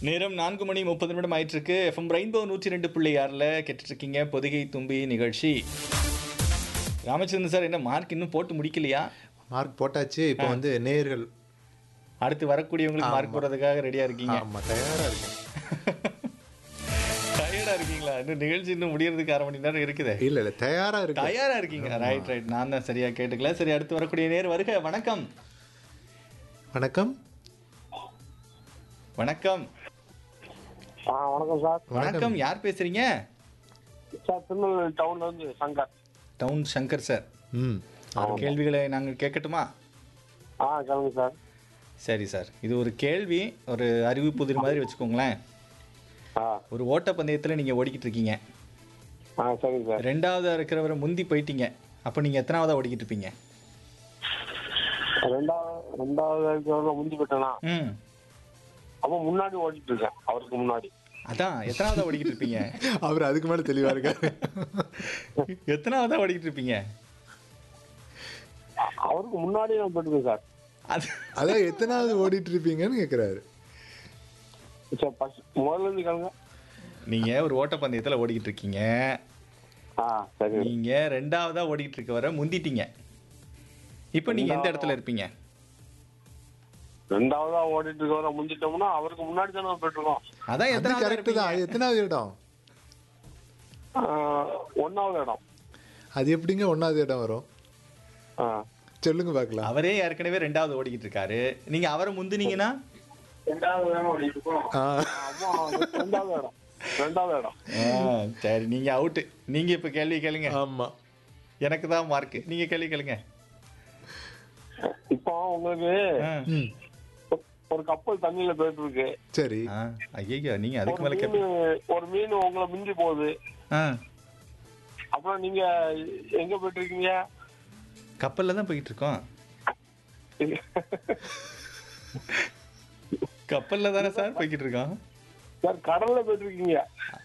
நேரம் நான்கு மணி முப்பது நிமிடம் ஆயிட்டு இருக்கு எஃப்எம் ரெயின்போ நூற்றி ரெண்டு புள்ளி ஆறில் கேட்டுட்டு இருக்கீங்க பொதிகை தும்பி நிகழ்ச்சி ராமச்சந்திரன் சார் என்ன மார்க் இன்னும் போட்டு முடிக்கலையா மார்க் போட்டாச்சு இப்போ வந்து நேயர்கள் அடுத்து வரக்கூடியவங்களுக்கு மார்க் போடுறதுக்காக ரெடியா இருக்கீங்க ஆமா தயாரா இருக்கேன் டயர்டா இருக்கீங்களா இன்னும் நிகழ்ச்சி இன்னும் முடியறதுக்கு அரை மணி நேரம் இருக்குதே இல்ல இல்ல தயாரா இருக்கு தயாரா இருக்கீங்க ரைட் ரைட் நான் தான் சரியா கேட்டுக்கல சரி அடுத்து வரக்கூடிய நேர் வருக வணக்கம் வணக்கம் வணக்கம் ஆ வணக்கம் சார் வணக்கம் யார் பேசுறீங்க சார் திருநெல்வேலி டவுன்ல இருந்து சங்கர் டவுன் சங்கர் சார் ம் கேள்விகளை நாங்கள் கேட்கட்டுமா ஆ கிளம்பு சார் சரி சார் இது ஒரு கேள்வி ஒரு அறிவு புதிர் மாதிரி வச்சுக்கோங்களேன் ஆ ஒரு ஓட்டப்பந்தயத்தில் நீங்கள் ஓடிக்கிட்டு இருக்கீங்க ஆ சரிங்க சார் ரெண்டாவதா இருக்கிறவரை முந்தி போயிட்டீங்க அப்போ நீங்கள் எத்தனாவதா ஓடிக்கிட்டு இருப்பீங்க ரெண்டாவது ரெண்டாவது இருக்கிறவங்க முந்தி போயிட்டேனா ம் அப்போ முன்னாடி ஓடிட்டு இருக்கேன் அவருக்கு முன்னாடி அதான் எத்தனாவதா ஓடிக்கிட்டு இருப்பீங்க அவர் அதுக்கு மேல தெளிவா இருக்காரு எத்தனாவதா ஓடிக்கிட்டு இருப்பீங்க அ- அவருக்கு முன்னாடி நான் போயிட்டுருக்கேன் சார் அது அதான் எத்தனாவது ஓடிட்டு இருப்பீங்கன்னு கேக்குறாரு சார் ஃபர்ஸ்ட் முதல்ல இருந்து கிளம்புங்க நீங்கள் ஒரு ஓட்டப்பந்தயத்தில் ஓடிக்கிட்டு இருக்கீங்க ஆ சரி நீங்கள் ரெண்டாவதா ஓடிக்கிட்டு இருக்கவரை முந்திட்டீங்க இப்போ நீங்கள் எந்த இடத்துல இருப்பீங்க ரெண்டாவதா ஓடிட்டு இருக்கவரை முந்திட்டோம்னா அவருக்கு முன்னாடி தானே போயிட்டு இருக்கோம் அதான் அது எத்தனாவதா கரெக்ட் தான் இருப்பீங்க அது எத்தனாவது இடம் ஆ, ஒண்ணாவது இடம் அது எப்படிங்க ஒன்னாவது இடம் வரும் ஆ சொல்லுங்க பார்க்கலாம் அவரே ஏற்கனவே ரெண்டாவது ஓடிக்கிட்டு இருக்காரு நீங்கள் அவரை முந்துனீங்கன்னா ரெண்டாவது இடம் ஓடிட்டு இருக்கோம் ஆ, ஆமா ரெண்டாவது இடம் ரெண்டாவது இடம் ஆ, சரி நீங்க அவுட்டு நீங்க இப்ப கேள்வி கேளுங்க ஆமா எனக்கு தான் மார்க் நீங்க கேள்வி கேளுங்க இப்போ உங்களுக்கு ஆ. ம் ஒரு கப்பல் தண்ணியில போயிட்டு இருக்கு சரி ஆ, ஐயையோ நீங்க அதுக்கு ஒரு மேல மீன் கேப்ப ஒரு மீன் உங்களை மிஞ்சி போகுது ஆ, அப்புறம் நீங்க எங்க போயிட்டு இருக்கீங்க கப்பல்ல தான் போயிட்டு இருக்கோம் கப்பல்ல தானே சார் போய்கிட்டு இருக்கோம் சார் கடல்ல போயிட்டு இருக்கீங்க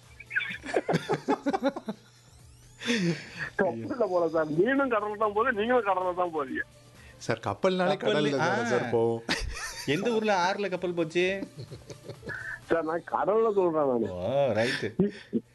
கப்பல்ல போல சார் மீனும் கடல்ல தான் போகுது நீங்களும் கடல்ல தான் போறீங்க சார் கப்பல்னாலே கப்பல், கடல்ல தானே ஆ. சார் போவோம் எந்த ஊர்ல ஆறுல கப்பல் போச்சு சார் நான் கடல்ல சொல்றேன் நான் ஓ ரைட்டு